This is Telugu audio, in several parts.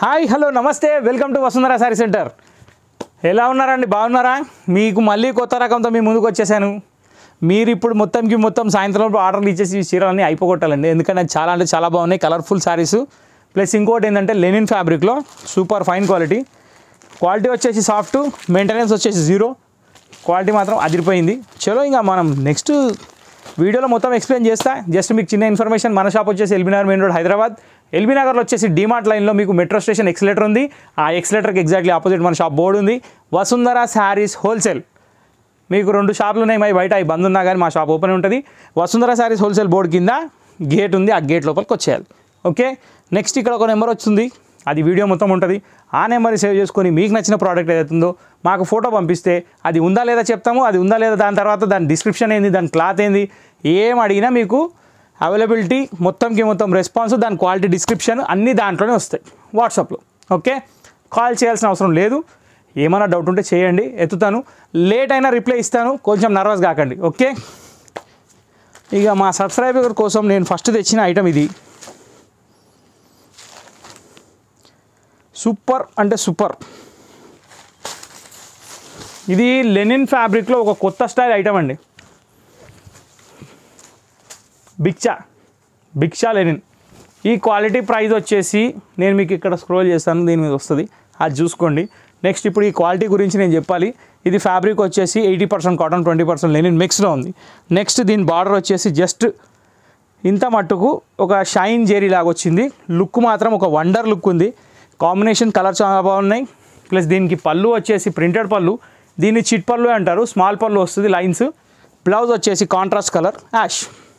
Hi hello namaste welcome to Vasundhara saree centre ఎలా ఉన్నారండి బాగున్నారా మీకు మళ్ళీ కొత్త రకంతో మీ ముందుకు వచ్చేసాను మీరు ఇప్పుడు మొత్తంకి మొత్తం సాయంత్రం ఆర్డర్లు ఇచ్చేసి ఈ చీరలన్నీ అయిపోగొట్టాలండి ఎందుకంటే అది చాలా అంటే చాలా బాగున్నాయి కలర్ఫుల్ శారీస్ ప్లస్ ఇంకోటి ఏంటంటే లెనిన్ ఫ్యాబ్రిక్లో సూపర్ ఫైన్ క్వాలిటీ క్వాలిటీ వచ్చేసి సాఫ్ట్ మెయింటెనెన్స్ వచ్చేసి జీరో క్వాలిటీ మాత్రం అదిరిపోయింది చలో ఇంకా మనం నెక్స్ట్ వీడియోలో మొత్తం ఎక్స్ప్లెయిన్ చేస్తా జస్ట్ మీకు చిన్న ఇన్ఫర్మేషన్ మన షాప్ వచ్చేసి ఎల్బీనగర్ మెయిన్ రోడ్ హైదరాబాద్ ఎల్బీ నగర్లో వచ్చేసి డిమార్ట్ లైన్లో మీకు మెట్రో స్టేషన్ ఎక్సలేటర్ ఉంది ఆ ఎక్సలేటర్కి ఎగ్జాక్ట్లీ ఆపోజిట్ మన షాప్ బోర్డు ఉంది వసుంధర శారీస్ హోల్సేల్ మీకు రెండు షాపులు ఉన్నాయి మరి బయట అవి బంద్ ఉన్నా కానీ మా షాప్ ఓపెన్ ఉంటుంది వసుంధర శారీస్ హోల్సేల్ బోర్డు కింద గేట్ ఉంది ఆ గేట్ లోపలికి వచ్చేయాలి ఓకే నెక్స్ట్ ఇక్కడ ఒక నెంబర్ వస్తుంది అది వీడియో మొత్తం ఉంటుంది ఆ నెంబర్ని సేవ్ చేసుకొని మీకు నచ్చిన ప్రోడక్ట్ ఏదైతుందో మాకు ఫోటో పంపిస్తే అది ఉందా లేదా చెప్తాము అది ఉందా లేదా దాని తర్వాత దాని డిస్క్రిప్షన్ ఏంది దాని క్లాత్ ఏంది ఏం అడిగినా మీకు అవైలబిలిటీ మొత్తంకి మొత్తం రెస్పాన్స్ దాని క్వాలిటీ డిస్క్రిప్షన్ అన్నీ దాంట్లోనే వస్తాయి వాట్సాప్లో ఓకే కాల్ చేయాల్సిన అవసరం లేదు ఏమైనా డౌట్ ఉంటే చేయండి ఎత్తుతాను లేట్ అయినా రిప్లై ఇస్తాను కొంచెం నర్వస్ కాకండి ఓకే ఇక మా సబ్స్క్రైబర్ కోసం నేను ఫస్ట్ తెచ్చిన ఐటమ్ ఇది సూపర్ అంటే సూపర్ ఇది లెనిన్ ఫ్యాబ్రిక్లో ఒక కొత్త స్టైల్ ఐటమ్ అండి బిక్షా బిక్షా లెనిన్ ఈ క్వాలిటీ ప్రైస్ వచ్చేసి నేను మీకు ఇక్కడ స్క్రోల్ చేస్తాను దీని మీద వస్తుంది అది చూసుకోండి నెక్స్ట్ ఇప్పుడు ఈ క్వాలిటీ గురించి నేను చెప్పాలి ఇది ఫ్యాబ్రిక్ వచ్చేసి eighty percent cotton twenty percent linen మిక్స్లో ఉంది నెక్స్ట్ దీని బార్డర్ వచ్చేసి జస్ట్ ఇంత మట్టుకు ఒక షైన్ జెరీ లాగా వచ్చింది లుక్ మాత్రం ఒక వండర్ లుక్ ఉంది కాంబినేషన్ కలర్ చాలా బాగున్నాయి ప్లస్ దీనికి పళ్ళు వచ్చేసి ప్రింటెడ్ పళ్ళు దీన్ని చిట్ పళ్ళు అంటారు స్మాల్ పళ్ళు వస్తుంది లైన్స్ బ్లౌజ్ వచ్చేసి కాంట్రాస్ట్ కలర్ యాష్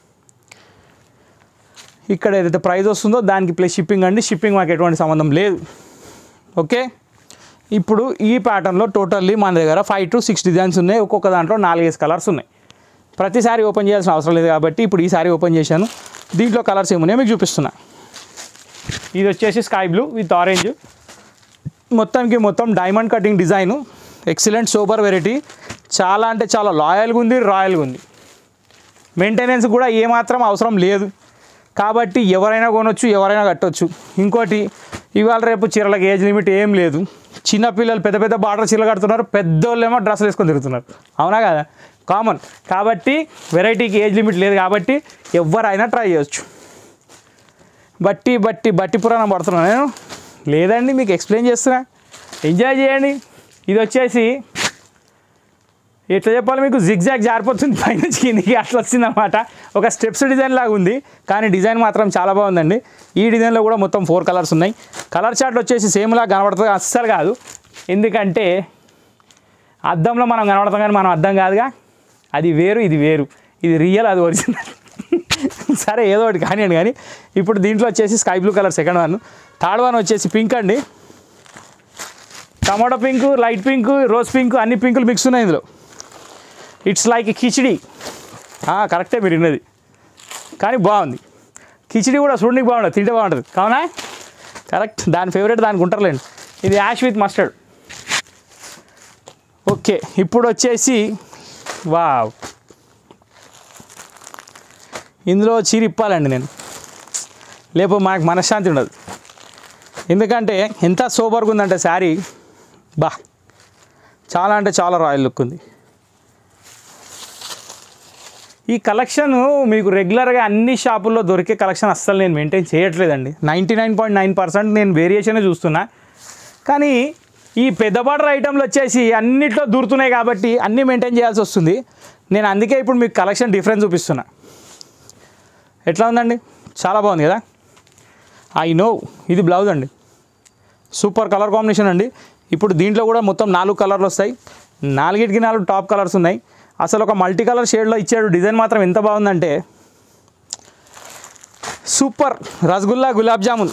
ఇక్కడ ఏదైతే ప్రైస్ వస్తుందో దానికి ప్లస్ షిప్పింగ్ అండి షిప్పింగ్ మాకు ఎటువంటి సంబంధం లేదు ఓకే ఇప్పుడు ఈ ప్యాటర్న్లో టోటల్లీ మన దగ్గర ఫైవ్ టు సిక్స్ డిజైన్స్ ఉన్నాయి ఒక్కొక్క దాంట్లో నాలుగైదు కలర్స్ ఉన్నాయి ప్రతిసారి ఓపెన్ చేయాల్సిన అవసరం లేదు కాబట్టి ఇప్పుడు ఈసారి ఓపెన్ చేశాను దీంట్లో కలర్స్ ఏమున్నాయో మీకు చూపిస్తున్నా ఇది వచ్చేసి స్కై బ్లూ విత్ ఆరెంజ్ మొత్తానికి మొత్తం diamond cutting design excellent super variety చాలా అంటే చాలా లాయల్గా ఉంది రాయల్గా ఉంది మెయింటెనెన్స్ కూడా ఏమాత్రం అవసరం లేదు కాబట్టి ఎవరైనా కొనొచ్చు ఎవరైనా కట్టొచ్చు ఇంకోటి ఇవాళ రేపు చీరలకు ఏజ్ లిమిట్ ఏం లేదు చిన్నపిల్లలు పెద్ద పెద్ద బార్డర్ చీరలు కడుతున్నారు పెద్దోళ్ళేమో డ్రెస్సులు వేసుకొని తిరుగుతున్నారు అవునా కదా కామన్ కాబట్టి వెరైటీకి ఏజ్ లిమిట్ లేదు కాబట్టి ఎవరైనా ట్రై చేయొచ్చు బట్టి బట్టి బట్టి పురాణం పడుతున్నాను నేను లేదండి మీకు ఎక్స్ప్లెయిన్ చేస్తున్నా ఎంజాయ్ చేయండి ఇది వచ్చేసి ఎట్లా చెప్పాలి మీకు జిగ్జాగ్ జారిపోతుంది పైనుంచి కిందికి అట్లా వచ్చిందన్నమాట ఒక స్టెప్స్ డిజైన్ లాగా ఉంది కానీ డిజైన్ మాత్రం చాలా బాగుందండి ఈ డిజైన్లో కూడా మొత్తం ఫోర్ కలర్స్ ఉన్నాయి కలర్ చార్ట్ వచ్చేసి సేమ్ లాగా కనబడుతుంది అస్సలు కాదు ఎందుకంటే అద్దంలో మనం కనబడతాం కానీ మనం అద్దం కాదుగా అది వేరు ఇది వేరు ఇది రియల్ అది ఒరిజినల్ సరే ఏదో ఒకటి కానివ్వండి కానీ ఇప్పుడు దీంట్లో వచ్చేసి sky blue colour second one third one వచ్చేసి పింక్ అండి tomato pink light pink rose pink అన్ని పింకులు మిక్స్ ఉన్నాయి ఇందులో ఇట్స్ లైక్ కిచిడి కరెక్టే మీరు విన్నది కానీ బాగుంది కిచిడి కూడా చూడడానికి బాగుంటుంది తింటే బాగుంటుంది కావునా కరెక్ట్ దాని ఫేవరెట్ దానికి ఉంటారులేండి ఇది యాష్ విత్ మస్టర్డ్ ఓకే ఇప్పుడు వచ్చేసి వావ్ ఇందులో చీర ఇప్పాలండి నేను లేకపోతే మనకు మనశ్శాంతి ఉండదు ఎందుకంటే ఎంత సూపర్గా ఉందంటే శారీ బా చాలా అంటే చాలా రాయల్ లుక్ ఉంది ఈ కలెక్షన్ మీకు రెగ్యులర్గా అన్ని షాపుల్లో దొరికే కలెక్షన్ అస్సలు నేను మెయింటైన్ చేయట్లేదండి ninety nine point nine percent నేను వేరియేషనే చూస్తున్నా కానీ ఈ పెద్ద బార్డర్ ఐటెంలు వచ్చేసి అన్నిట్లో దూరుతున్నాయి కాబట్టి అన్నీ మెయింటైన్ చేయాల్సి వస్తుంది నేను అందుకే ఇప్పుడు మీకు కలెక్షన్ డిఫరెన్స్ చూపిస్తున్నా ఎట్లా ఉందండి చాలా బాగుంది కదా ఐ నో ఇది బ్లౌజ్ అండి సూపర్ కలర్ కాంబినేషన్ అండి ఇప్పుడు దీంట్లో కూడా మొత్తం నాలుగు కలర్లు వస్తాయి నాలుగిటికి నాలుగు టాప్ కలర్స్ ఉన్నాయి అసలు ఒక మల్టీ కలర్ షేడ్లో ఇచ్చాడు డిజైన్ మాత్రం ఎంత బాగుందంటే super rasgulla gulab jamun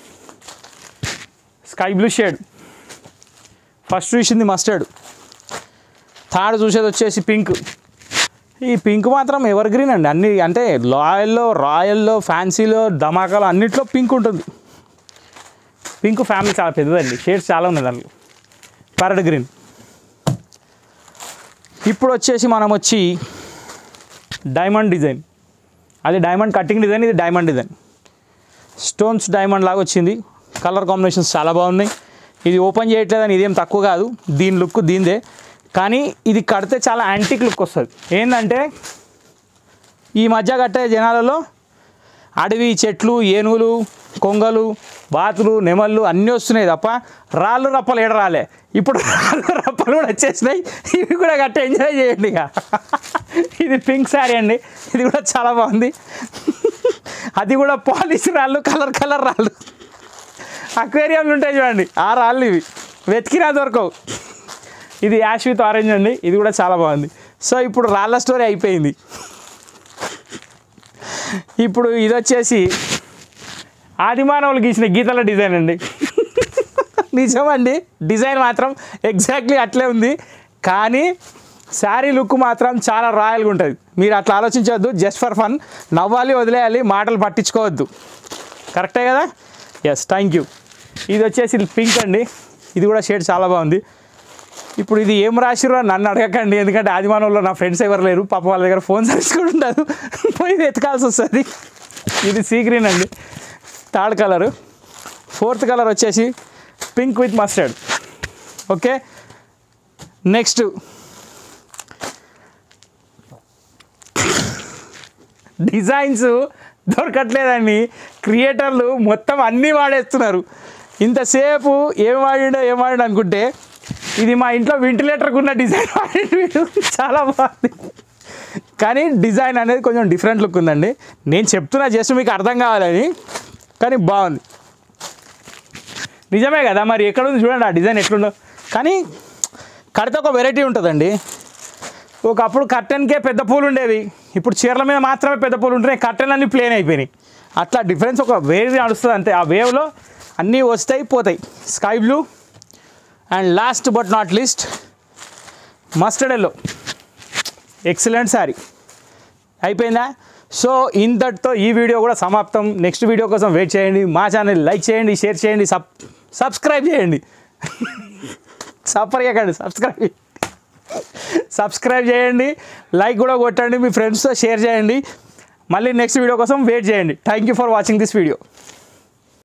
sky blue shade first చూసింది మస్టర్డ్ థర్డ్ చూసేది వచ్చేసి పింక్ ఈ పింక్ మాత్రం ఎవర్ గ్రీన్ అండి అన్ని అంటే లాయల్లో రాయల్లో ఫ్యాన్సీలో ధమాకాలో అన్నిట్లో పింక్ ఉంటుంది పింక్ ఫ్యామిలీ చాలా పెద్దదండి షేడ్స్ చాలా ఉన్నాయి దాంట్లో ప్యారెట్ గ్రీన్ ఇప్పుడు వచ్చేసి మనం వచ్చి డైమండ్ డిజైన్ అది డైమండ్ కటింగ్ డిజైన్ ఇది డైమండ్ డిజైన్ స్టోన్స్ డైమండ్ లాగా వచ్చింది కలర్ కాంబినేషన్స్ చాలా బాగున్నాయి ఇది ఓపెన్ చేయట్లేదని ఇదేం తక్కువ కాదు దీని లుక్ దీందే కానీ ఇది కడితే చాలా యాంటిక్ లుక్ వస్తుంది ఏంటంటే ఈ మధ్య కట్టే జనాలలో అడవి చెట్లు ఏనుగులు కొంగలు బాతులు నెమళ్ళు అన్నీ వస్తున్నాయి తప్ప రాళ్ళు రప్పలు ఏడ రాలే ఇప్పుడు రాళ్ళు రప్పలు కూడా వచ్చేసినాయి ఇవి కూడా కట్టి ఎంజాయ్ చేయండి ఇక ఇది పింక్ శారీ అండి ఇది కూడా చాలా బాగుంది అది కూడా పాలిష్ రాళ్ళు కలర్ కలర్ రాళ్ళు అక్వేరియంలు ఉంటాయి చూడండి ఆ రాళ్ళు ఇవి వెతికినా దొరకవు ఇది యాష్ విత్ ఆరెంజ్ అండి ఇది కూడా చాలా బాగుంది సో ఇప్పుడు రాళ్ళ స్టోరీ అయిపోయింది ఇప్పుడు ఇది వచ్చేసి ఆదిమానవులు గీసిన గీతల డిజైన్ అండి నిజమండి డిజైన్ మాత్రం ఎగ్జాక్ట్లీ అట్లే ఉంది కానీ శారీ లుక్ మాత్రం చాలా రాయల్గా ఉంటుంది మీరు అట్లా ఆలోచించవద్దు జస్ట్ ఫర్ ఫన్ నవ్వాలి వదిలేయాలి మాటలు పట్టించుకోవద్దు కరెక్టే కదా ఎస్ థ్యాంక్ యూ ఇది వచ్చేసి పింక్ అండి ఇది కూడా షేడ్ చాలా బాగుంది ఇప్పుడు ఇది ఏం రాసిరో నన్ను అడగకండి ఎందుకంటే ఆదిమానంలో నా ఫ్రెండ్స్ ఎవరు లేరు పాప వాళ్ళ దగ్గర ఫోన్ సర్వీస్ కూడా ఉండదు పోయి వెతకాల్సి వస్తుంది ఇది సీ గ్రీన్ అండి థర్డ్ కలరు ఫోర్త్ కలర్ వచ్చేసి pink with mustard okay next designs దొరకట్లేదని క్రియేటర్లు మొత్తం అన్నీ వాడేస్తున్నారు ఇంతసేపు ఏం వాడిండో ఏం వాడిండు అనుకుంటే ఇది మా ఇంట్లో వెంటిలేటర్కి ఉన్న డిజైన్ వాడిండు వీడు. చాలా బాగుంది కానీ డిజైన్ అనేది కొంచెం డిఫరెంట్ లుక్ ఉందండి నేను చెప్తున్నా జస్ట్ మీకు అర్థం కావాలని కానీ బాగుంది నిజమే కదా మరి ఎక్కడ ఉంది చూడండి ఆ డిజైన్ ఎట్లుందో కానీ కడితే ఒక వెరైటీ ఉంటుందండి ఒకప్పుడు కర్టెన్కే పెద్ద పూలు ఉండేవి ఇప్పుడు చీరల మీద మాత్రమే పెద్ద పూలు ఉంటున్నాయి కర్టెన్ అన్నీ ప్లేన్ అయిపోయినాయి అట్లా డిఫరెన్స్ ఒక వేవ్ నడుస్తుంది అంతే ఆ వేవ్లో అన్నీ వస్తాయి పోతాయి sky blue and last but not least mustard yellow excellent saree అయిపోయిందా సో ఇంతటితో ఈ వీడియో కూడా సమాప్తం నెక్స్ట్ వీడియో కోసం వెయిట్ చేయండి మా ఛానల్ లైక్ చేయండి షేర్ చేయండి సబ్ సబ్స్క్రైబ్ చేయండి సఫర్ చేయకండి సబ్స్క్రైబ్ సబ్స్క్రైబ్ చేయండి లైక్ కూడా కొట్టండి మీ ఫ్రెండ్స్తో షేర్ చేయండి మళ్ళీ నెక్స్ట్ వీడియో కోసం వెయిట్ చేయండి thank you for watching this video